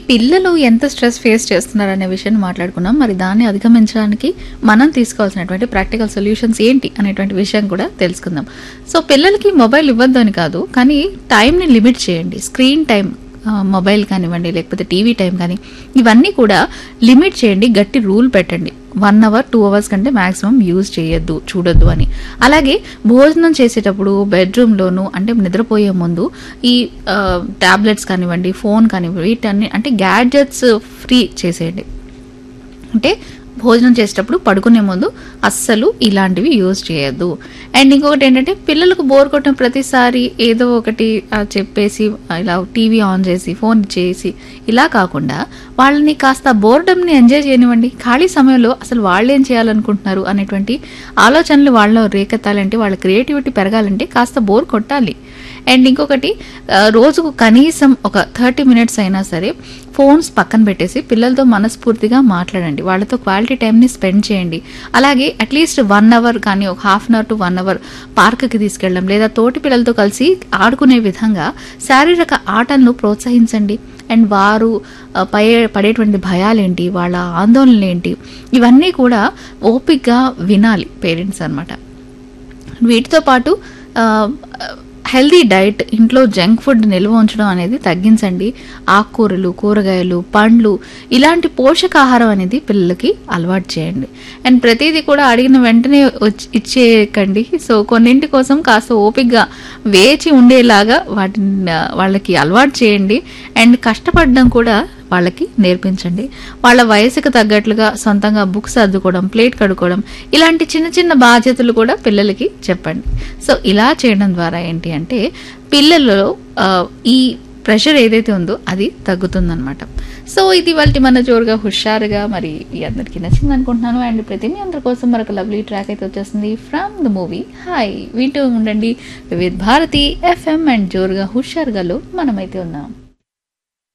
పిల్లలు ఎంత stress face చేస్తున్నారు అనే విషయాన్ని మాట్లాడుకున్నాం మరి దాన్ని అధిగమించడానికి మనం తీసుకోవాల్సినటువంటి ప్రాక్టికల్ సొల్యూషన్స్ ఏంటి అనేటువంటి విషయం కూడా తెలుసుకుందాం సో పిల్లలకి మొబైల్ ఇవ్వద్దు అని కాదు కానీ టైంని లిమిట్ చేయండి స్క్రీన్ టైం ఆ, మొబైల్ కానివ్వండి లేకపోతే టీవీ టైం కానీ ఇవన్నీ కూడా లిమిట్ చేయండి గట్టి రూల్ పెట్టండి వన్ అవర్ టూ అవర్స్ కంటే మాక్సిమం యూజ్ చేయొద్దు చూడొద్దు అని అలాగే భోజనం చేసేటప్పుడు బెడ్రూమ్లోను అంటే నిద్రపోయే ముందు ఈ ట్యాబ్లెట్స్ కానివ్వండి ఫోన్ కానివ్వండి వీటన్ని అంటే గ్యాడ్జెట్స్ ఫ్రీ చేసేయండి అంటే భోజనం చేసేటప్పుడు పడుకునే ముందు అస్సలు ఇలాంటివి యూజ్ చేయొద్దు అండ్ ఇంకొకటి ఏంటంటే పిల్లలకు బోర్ కొట్టిన ప్రతిసారి ఏదో ఒకటి ఆ, చెప్పేసి ఇలా టీవీ ఆన్ చేసి ఫోన్ చేసి ఇలా కాకుండా వాళ్ళని కాస్త బోర్డమ్ని ఎంజాయ్ చేయనివ్వండి ఖాళీ సమయంలో అసలు వాళ్ళు ఏం చేయాలనుకుంటున్నారు అనేటువంటి ఆలోచనలు వాళ్ళలో రేకెత్తాలంటే వాళ్ళ క్రియేటివిటీ పెరగాలంటే కాస్త బోర్ కొట్టాలి అండ్ ఇంకొకటి ఆ, రోజుకు కనీసం ఒక థర్టీ మినిట్స్ అయినా సరే ఫోన్స్ పక్కన పెట్టేసి పిల్లలతో మనస్ఫూర్తిగా మాట్లాడండి వాళ్ళతో క్వాలిటీ టైంని స్పెండ్ చేయండి అలాగే అట్లీస్ట్ వన్ అవర్ కానీ ఒక half an hour to one hour పార్క్కి తీసుకెళ్ళడం లేదా తోటి పిల్లలతో కలిసి ఆడుకునే విధంగా శారీరక ఆటలను ప్రోత్సహించండి అండ్ వారు ఆ, పడే పడేటువంటి భయాలేంటి వాళ్ళ ఆందోళనలు ఏంటి ఇవన్నీ కూడా ఓపిక్గా వినాలి పేరెంట్స్ అన్నమాట వీటితో పాటు హెల్దీ డైట్ ఇంట్లో జంక్ ఫుడ్ నిల్వ ఉంచడం అనేది తగ్గించండి ఆకుకూరలు కూరగాయలు పండ్లు ఇలాంటి పోషకాహారం అనేది పిల్లలకి అలవాటు చేయండి అండ్ ప్రతిదీ కూడా అడిగిన వెంటనే వచ్చి ఇచ్చేయకండి సో కొన్నింటి కోసం కాస్త ఓపికగా వేచి ఉండేలాగా వాటిని ఆ, వాళ్ళకి అలవాటు చేయండి అండ్ కష్టపడడం కూడా వాళ్ళకి నేర్పించండి వాళ్ళ వయసుకు తగ్గట్లుగా సొంతంగా బుక్స్ సర్దుకోవడం ప్లేట్ కడుక్కోవడం ఇలాంటి చిన్న చిన్న బాధ్యతలు కూడా పిల్లలకి చెప్పండి సో ఇలా చేయడం ద్వారా ఏంటి అంటే పిల్లలలో ఆ, ఈ ప్రెషర్ ఏదైతే ఉందో అది తగ్గుతుందన్నమాట సో ఇది వాళ్ళకి మన జోరుగా హుషారుగా మరి మీ అందరికీ నచ్చింది అనుకుంటున్నాను అండ్ ప్రతి మీ అందరి కోసం మరొక లవ్లీ ట్రాక్ అయితే వచ్చేస్తుంది ఫ్రమ్ ద మూవీ హాయ్ వింటూ ఉండండి వివిధ్ భారతి ఎఫ్ఎం అండ్ జోరుగా హుషారుగాలో మనమైతే ఉన్నాం